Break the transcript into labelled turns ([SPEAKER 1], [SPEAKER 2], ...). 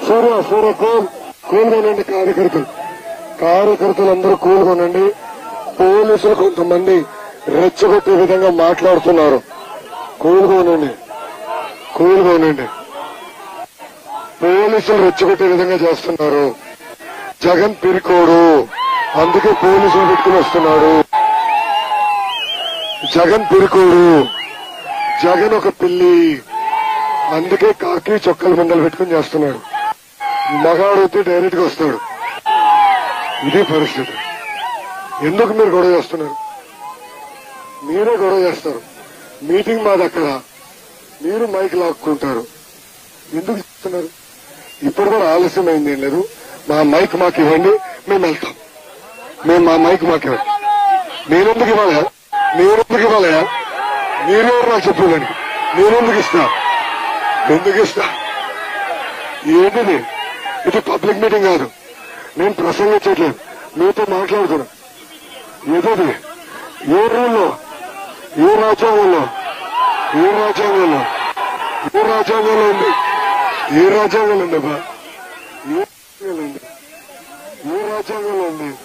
[SPEAKER 1] సూర్య సూర్య cool కూల్గొనండి కార్యకర్తలు కార్యకర్తలు అందరూ కూల్గొనండి పోలీసులు కొంతమంది రెచ్చగొట్టే విధంగా మాట్లాడుతున్నారు కూల్గొనండి కూల్గొనండి పోలీసులు రెచ్చగొట్టే విధంగా చేస్తున్నారు జగన్ పిరికోడు అందుకే పోలీసులు పెట్టుకుని వస్తున్నాడు జగన్ పిరికోడు జగన్ ఒక పిల్లి అందుకే కాకి చొక్కలు మంగలు పెట్టుకుని చేస్తున్నాడు మగాడు అయితే డైరెక్ట్ గా వస్తాడు ఇది పరిస్థితి ఎందుకు మీరు గొడవ చేస్తున్నారు మీరే గొడవ చేస్తారు మీటింగ్ మాది అక్కడ మీరు మైక్ లాక్కుంటారు ఎందుకు చేస్తున్నారు ఇప్పుడు కూడా ఆలస్యం అయింది ఏం లేదు మా మైక్ మాకు ఇవ్వండి మేము వెళ్తాం మేము మా మైక్ మాకు ఇవ్వండి నేనెందుకు ఇవ్వాలా నేనెందుకు ఇవ్వాలా మీరెవరు నాకు చెప్పేదాన్ని నేనెందుకు ఇస్తా ఎందుకు ఇస్తా ఏంటిది ఇది పబ్లిక్ మీటింగ్ కాదు నేను ప్రసంగించట్లేదు మీతో మాట్లాడుతున్నా ఏదది ఏ రూల్లో ఏ రాజ్యాంగంలో ఏ రాజ్యాంగంలో ఏ రాజ్యాంగంలో ఉంది ఏ రాజ్యాంగంలో ఉంది అబ్బా ఏ రాజ్యాంగంలో ఉంది ఏ రాజ్యాంగంలో ఉంది